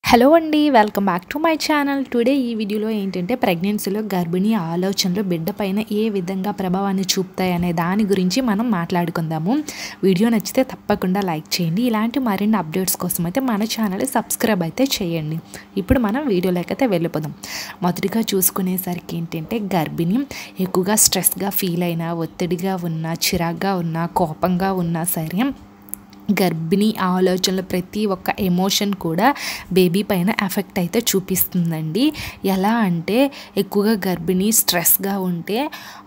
hello అండి welcome back to my channel today ఈ వీడియోలో ఏంటంటే ప్రెగ్నెన్సీలో గర్భిణీ ఆలోచనలు బిడ్డ పైన ఏ విధంగా ప్రభావాన్ని చూపుతాయి అనే దాని గురించి మనం మాట్లాడుకుందాము వీడియో నచ్చితే తప్పకుండా లైక్ చేయండి ఇలాంటి మరిన్ని అప్డేట్స్ కోసం అయితే మన ఛానల్ సబ్స్క్రైబ్ అయితే చేయండి ఇప్పుడు మనం వీడియోలోకి అయితే వెళ్ళిపోదాం మొదటిగా చూసుకునేసరికి ఏంటంటే గర్భిణి ఎక్కువగా స్ట్రెస్గా ఫీల్ అయినా ఒత్తిడిగా ఉన్నా చిరాగ్గా ఉన్నా కోపంగా ఉన్నా సరే గర్భిణీ ఆలోచనలు ప్రతి ఒక్క ఎమోషన్ కూడా బేబీ పైన ఎఫెక్ట్ అయితే చూపిస్తుందండి ఎలా అంటే ఎక్కువగా గర్భిణీ స్ట్రెస్గా ఉంటే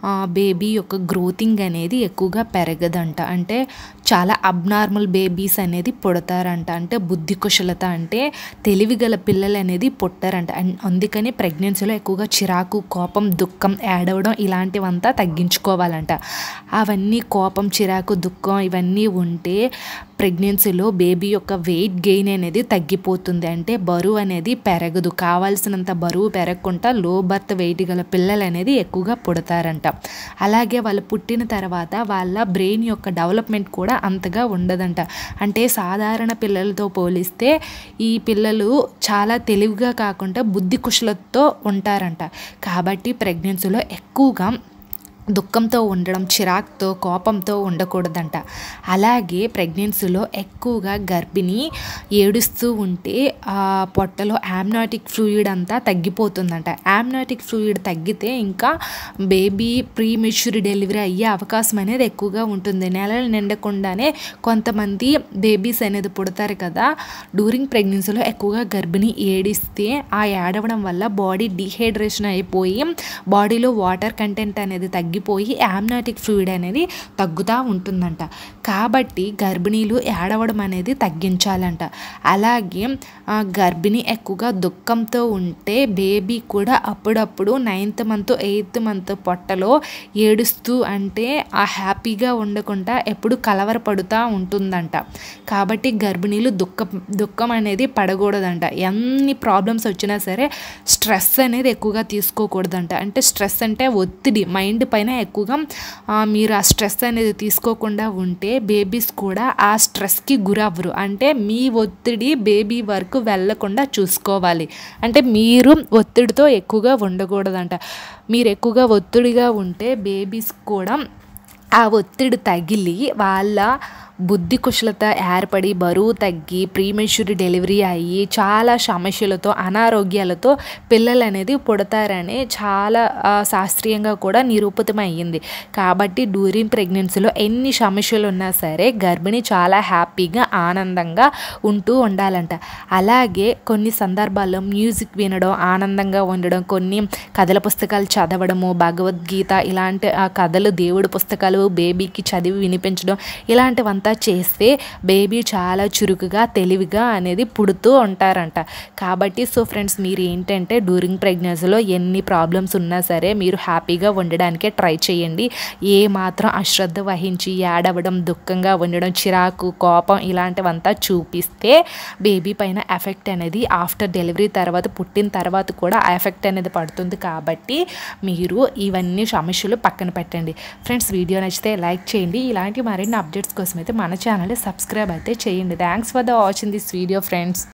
బేబీ యొక్క గ్రోతింగ్ అనేది ఎక్కువగా పెరగదంట అంటే చాలా అబ్నార్మల్ బేబీస్ అనేది పుడతారంట అంటే బుద్ధి కుశలత అంటే తెలివిగల పిల్లలు అనేది పుట్టారంట అండ్ అందుకని ప్రెగ్నెన్సీలో ఎక్కువగా చిరాకు కోపం దుఃఖం ఏడవడం ఇలాంటివంతా తగ్గించుకోవాలంట అవన్నీ కోపం చిరాకు దుఃఖం ఇవన్నీ ఉంటే ప్రెగ్నెన్సీలో బేబీ యొక్క వెయిట్ గెయిన్ అనేది తగ్గిపోతుంది అంటే బరువు అనేది పెరగదు కావాల్సినంత బరువు పెరగకుండా లో బర్త్ వెయిట్ గల పిల్లలు అనేది ఎక్కువగా పుడతారంట అలాగే వాళ్ళు పుట్టిన తర్వాత వాళ్ళ బ్రెయిన్ యొక్క డెవలప్మెంట్ కూడా అంతగా ఉండదంట అంటే సాధారణ పిల్లలతో పోలిస్తే ఈ పిల్లలు చాలా తెలివిగా కాకుండా బుద్ధి కుశలతో ఉంటారంట కాబట్టి ప్రెగ్నెన్సీలో ఎక్కువగా దుఃఖంతో ఉండడం చిరాక్తో కోపంతో ఉండకూడదంట అలాగే ప్రెగ్నెన్సీలో ఎక్కువగా గర్భిణి ఏడుస్తూ ఉంటే ఆ పొట్టలో యామ్నాటిక్ ఫ్లూయిడ్ అంతా తగ్గిపోతుందంట యామ్నాటిక్ ఫ్లూయిడ్ తగ్గితే ఇంకా బేబీ ప్రీ మెచ్యూర్ డెలివరీ అయ్యే అవకాశం అనేది ఎక్కువగా ఉంటుంది నెలలు నిండకుండానే కొంతమంది బేబీస్ అనేది పుడతారు కదా డ్యూరింగ్ ప్రెగ్నెన్సీలో ఎక్కువగా గర్భిణి ఏడిస్తే ఆ ఏడవడం వల్ల బాడీ డిహైడ్రేషన్ అయిపోయి బాడీలో వాటర్ కంటెంట్ అనేది తగ్గి తగ్గిపోయి యామ్నాటిక్ ఫ్లూయిడ్ అనేది తగ్గుతూ ఉంటుందంట కాబట్టి గర్భిణీలు ఏడవడం అనేది తగ్గించాలంట అలాగే గర్భిణి ఎక్కువగా దుఃఖంతో ఉంటే బేబీ కూడా అప్పుడప్పుడు నైన్త్ మంత్ ఎయిత్ మంత్ పొట్టలో ఏడుస్తూ అంటే ఆ హ్యాపీగా ఉండకుండా ఎప్పుడు కలవరపడుతూ ఉంటుందంట కాబట్టి గర్భిణీలు దుఃఖం దుఃఖం అనేది పడకూడదంట ఎన్ని ప్రాబ్లమ్స్ వచ్చినా సరే స్ట్రెస్ అనేది ఎక్కువగా తీసుకోకూడదంట అంటే స్ట్రెస్ అంటే ఒత్తిడి మైండ్ పైన ఎక్కువగా మీరు ఆ స్ట్రెస్ అనేది తీసుకోకుండా ఉంటే బేబీస్ కూడా ఆ స్ట్రెస్కి గురవ్వరు అంటే మీ ఒత్తిడి బేబీ వరకు వెళ్ళకుండా చూసుకోవాలి అంటే మీరు ఒత్తిడితో ఎక్కువగా ఉండకూడదంట మీరు ఎక్కువగా ఒత్తిడిగా ఉంటే బేబీస్ కూడా ఆ ఒత్తిడి తగిలి వాళ్ళ బుద్ధి కుశలత ఏర్పడి బరువు తగ్గి ప్రీమెచ్యూర్ డెలివరీ అయ్యి చాలా సమస్యలతో అనారోగ్యాలతో పిల్లలు అనేది పుడతారని చాలా శాస్త్రీయంగా కూడా నిరూపితమయ్యింది కాబట్టి డ్యూరింగ్ ప్రెగ్నెన్సీలో ఎన్ని సమస్యలు ఉన్నా సరే గర్భిణి చాలా హ్యాపీగా ఆనందంగా ఉంటూ ఉండాలంట అలాగే కొన్ని సందర్భాల్లో మ్యూజిక్ వినడం ఆనందంగా ఉండడం కొన్ని కథల పుస్తకాలు చదవడము భగవద్గీత ఇలాంటి కథలు దేవుడి పుస్తకాలు బేబీకి చదివి వినిపించడం ఇలాంటివంతా చేస్తే బేబీ చాలా చురుకుగా తెలివిగా అనేది పుడుతూ ఉంటారంట కాబట్టి సో ఫ్రెండ్స్ మీరు ఏంటంటే డ్యూరింగ్ ప్రెగ్నెన్సీలో ఎన్ని ప్రాబ్లమ్స్ ఉన్నా సరే మీరు హ్యాపీగా ఉండడానికే ట్రై చేయండి ఏ మాత్రం అశ్రద్ధ వహించి ఏడవడం దుఃఖంగా ఉండడం చిరాకు కోపం ఇలాంటివంతా చూపిస్తే బేబీ పైన ఎఫెక్ట్ అనేది ఆఫ్టర్ డెలివరీ తర్వాత పుట్టిన తర్వాత కూడా ఆ ఎఫెక్ట్ అనేది పడుతుంది కాబట్టి మీరు ఇవన్నీ సమస్యలు పక్కన పెట్టండి ఫ్రెండ్స్ వీడియో నచ్చితే లైక్ చేయండి ఇలాంటి మరిన్ని అప్డేట్స్ కోసం అయితే మన ఛానల్ సబ్స్క్రైబ్ అయితే చేయండి thanks for the watching this video friends